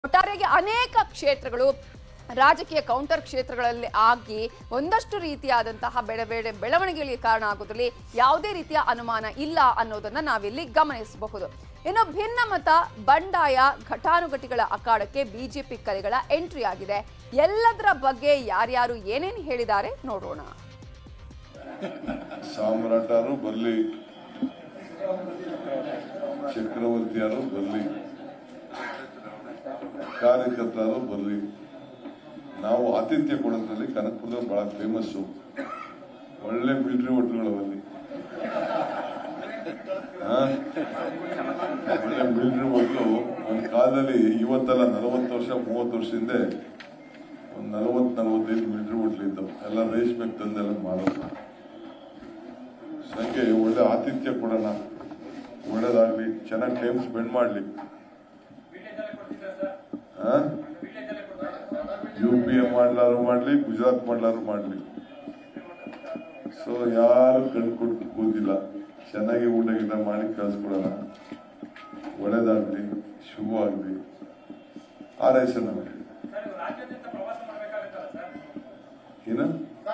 ಒಟ್ಟಾರೆಯಾಗಿ ಅನೇಕ ಕ್ಷೇತ್ರಗಳು ರಾಜಕೀಯ ಕೌಂಟರ್ ಕ್ಷೇತ್ರಗಳಲ್ಲಿ ಆಗಿ ಒಂದಷ್ಟು ರೀತಿಯಾದಂತಹ ಬೆಳೆ ಬೆಳೆ ಬೆಳವಣಿಗೆಗಳಿಗೆ ಕಾರಣ ಆಗೋದ್ರಲ್ಲಿ ಯಾವುದೇ ರೀತಿಯ ಅನುಮಾನ ಇಲ್ಲ ಅನ್ನೋದನ್ನ ನಾವಿಲ್ಲಿ ಗಮನಿಸಬಹುದು ಇನ್ನು ಭಿನ್ನಮತ ಬಂಡಾಯ ಘಟಾನುಘಟಿಗಳ ಅಖಾಡಕ್ಕೆ ಬಿಜೆಪಿ ಕಲೆಗಳ ಎಂಟ್ರಿ ಆಗಿದೆ ಎಲ್ಲದರ ಬಗ್ಗೆ ಯಾರ್ಯಾರು ಏನೇನು ಹೇಳಿದ್ದಾರೆ ನೋಡೋಣ ಸಾಮ್ರಾಟರು ಬರಲಿ ಚಕ್ರವರ್ತಿಯರು ಬರಲಿ ಕಾರ್ಯಕರ್ತರು ಬರಲಿ ನಾವು ಆತಿಥ್ಯ ಕೊಡೋದ್ರಲ್ಲಿ ಕನಕಪುರದಲ್ಲಿ ಬಹಳ ಫೇಮಸ್ಸು ಒಳ್ಳೆ ಮಿಲಿಟರಿ ಹೋಟ್ಲುಗಳವಲ್ಲಿ ಹಾ? ಒಳ್ಳೆ ಮಿಲಿಟರಿ ಹೋಟ್ಲು ಒಂದು ಕಾಲದಲ್ಲಿ ಇವತ್ತೆಲ್ಲ ನಲವತ್ತು ವರ್ಷ ಮೂವತ್ತು ವರ್ಷ ಹಿಂದೆ ಒಂದು ನಲವತ್ತು ನಲವತ್ತೈದು ಮಿಲಿಟರಿ ಹೋಟ್ಲ್ ಇದ್ದವು ಎಲ್ಲ ರೇಷ್ಮೆಗೆ ತಂದೆಲ್ಲ ಮಾಡೋದು ಸಂಖ್ಯೆ ಒಳ್ಳೆ ಆತಿಥ್ಯ ಕೊಡೋಣ ಒಳ್ಳೇದಾಗ್ಲಿ ಚೆನ್ನಾಗಿ ಟೈಮ್ ಸ್ಪೆಂಡ್ ಮಾಡ್ಲಿ ಯು ಪಿ ಎ ಮಾಡ್ಲಾರು ಮಾಡ್ಲಿ ಗುಜರಾತ್ ಮಾಡ್ಲಾರು ಮಾಡ್ಲಿ ಸೊ ಯಾರು ಕಣ್ ಕೊಟ್ಟು ಕೂತಿಲ್ಲ ಚೆನ್ನಾಗಿ ಊಟ ಗೀಟ ಮಾಡಿ ಕಳ್ಸ್ಕೊಡೋಣ ಒಳ್ಳೇದಾಗ್ಲಿ ಶುಭವಾಗ್ಲಿ ಆರೈಸೋಣ ನಮಗೆ ಏನು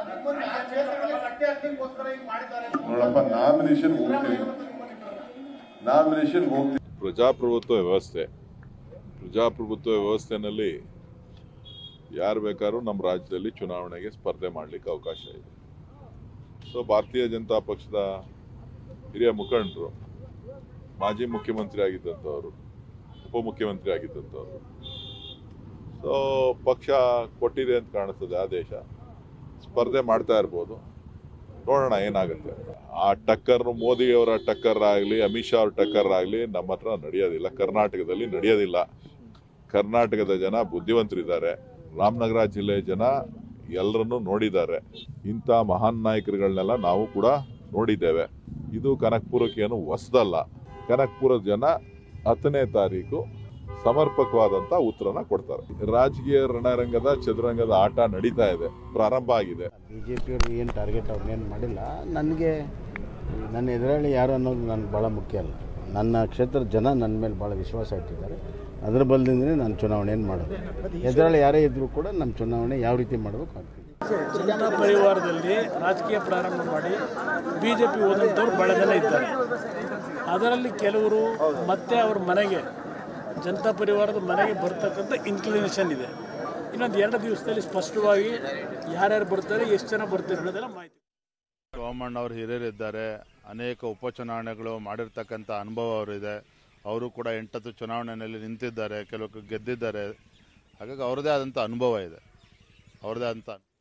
ನೋಡಪ್ಪ ನಾಮಿನೇಷನ್ ಹೋಗ್ತೀನಿ ನಾಮಿನೇಷನ್ ಹೋಗ್ತೀನಿ ಪ್ರಜಾಪ್ರಭುತ್ವ ವ್ಯವಸ್ಥೆ ಪ್ರಜಾಪ್ರಭುತ್ವ ವ್ಯವಸ್ಥೆನಲ್ಲಿ ಯಾರು ಬೇಕಾದ್ರೂ ನಮ್ಮ ರಾಜ್ಯದಲ್ಲಿ ಚುನಾವಣೆಗೆ ಸ್ಪರ್ಧೆ ಮಾಡಲಿಕ್ಕೆ ಅವಕಾಶ ಇದೆ ಸೊ ಭಾರತೀಯ ಜನತಾ ಪಕ್ಷದ ಹಿರಿಯ ಮುಖಂಡರು ಮಾಜಿ ಮುಖ್ಯಮಂತ್ರಿ ಆಗಿದ್ದಂಥವ್ರು ಉಪಮುಖ್ಯಮಂತ್ರಿ ಆಗಿದ್ದಂಥವ್ರು ಸೊ ಪಕ್ಷ ಕೊಟ್ಟಿದೆ ಅಂತ ಕಾಣಿಸ್ತದೆ ಆದೇಶ ಸ್ಪರ್ಧೆ ಮಾಡ್ತಾ ಇರ್ಬೋದು ನೋಡೋಣ ಏನಾಗುತ್ತೆ ಅಂತ. ಆ ಟಕ್ಕರ್ ಮೋದಿಯವರ ಟಕ್ಕರ್ ಆಗಲಿ ಅಮಿತ್ ಶಾ ಅವ್ರ ಟಕ್ಕರ್ ಆಗಲಿ ನಮ್ಮ ಹತ್ರ ನಡೆಯೋದಿಲ್ಲ ಕರ್ನಾಟಕದಲ್ಲಿ ನಡೆಯೋದಿಲ್ಲ ಕರ್ನಾಟಕದ ಜನ ಬುದ್ಧಿವಂತರಿದ್ದಾರೆ ರಾಮನಗರ ಜಿಲ್ಲೆ ಜನ ಎಲ್ಲರನ್ನೂ ನೋಡಿದ್ದಾರೆ ಇಂಥ ಮಹಾನ್ ನಾಯಕರುಗಳನ್ನೆಲ್ಲ ನಾವು ಕೂಡ ನೋಡಿದ್ದೇವೆ ಇದು ಕನಕ್ಪುರಕ್ಕೆ ಏನು ಹೊಸದಲ್ಲ ಕನಕ್ಪುರದ ಜನ ಹತ್ತನೇ ತಾರೀಕು ಸಮರ್ಪಕವಾದಂತ ಉತ್ತರನ ಕೊಡ್ತಾರೆ ರಾಜಕೀಯ ರಣರಂಗದ ಚದುರಂಗದ ಆಟ ನಡೀತಾ ಇದೆ ಪ್ರಾರಂಭ ಆಗಿದೆ ಬಿ ಜೆ ಪಿಯವರು ಏನು ಟಾರ್ಗೆಟ್ ಅವ್ರನ್ನೇನು ಮಾಡಿಲ್ಲ ನನಗೆ ನನ್ನ ಎದುರಾಳಿ ಯಾರು ಅನ್ನೋದು ನನಗೆ ಭಾಳ ಮುಖ್ಯ ಅಲ್ಲ ನನ್ನ ಕ್ಷೇತ್ರದ ಜನ ನನ್ನ ಮೇಲೆ ಭಾಳ ವಿಶ್ವಾಸ ಇಟ್ಟಿದ್ದಾರೆ ಅದರ ಬಲದಿಂದಲೇ ನಾನು ಚುನಾವಣೆಯನ್ನು ಮಾಡೋದು ಎದುರಾಳಿ ಯಾರೇ ಇದ್ದರೂ ಕೂಡ ನಮ್ಮ ಚುನಾವಣೆ ಯಾವ ರೀತಿ ಮಾಡಬೇಕು ಆಗ್ತದೆ ಜನತಾ ಪರಿವಾರದಲ್ಲಿ ರಾಜಕೀಯ ಪ್ರಾರಂಭ ಮಾಡಿ ಬಿ ಜೆ ಪಿ ಹೋದಂಥವ್ರು ಭಾಳ ಜನ ಇದ್ದಾರೆ ಅದರಲ್ಲಿ ಕೆಲವರು ಮತ್ತೆ ಅವ್ರ ಮನೆಗೆ ಜನತಾ ಪರಿವಾರದ ಮನೆಗೆ ಬರ್ತಕ್ಕಂಥ ಇನ್ಕ್ಲಿನೇಷನ್ ಇದೆ ಇನ್ನೊಂದು ಎರಡು ದಿವಸದಲ್ಲಿ ಸ್ಪಷ್ಟವಾಗಿ ಯಾರ್ಯಾರು ಬರ್ತಾರೆ ಎಷ್ಟು ಜನ ಬರ್ತಾರೆ ಅನ್ನೋದೆಲ್ಲ ಮಾಹಿತಿ ಸೋಮಣ್ಣ ಅವರು ಹಿರಿಯರಿದ್ದಾರೆ ಅನೇಕ ಉಪಚುನಾವಣೆಗಳು ಮಾಡಿರ್ತಕ್ಕಂಥ ಅನುಭವ ಅವರಿದೆ ಅವರು ಕೂಡ ಎಂಟತ್ತು ಚುನಾವಣೆಯಲ್ಲಿ ನಿಂತಿದ್ದಾರೆ ಕೆಲವು ಗೆದ್ದಿದ್ದಾರೆ ಹಾಗಾಗಿ ಅವ್ರದ್ದೇ ಆದಂಥ ಅನುಭವ ಇದೆ ಅವ್ರದ್ದೇ ಆದಂಥ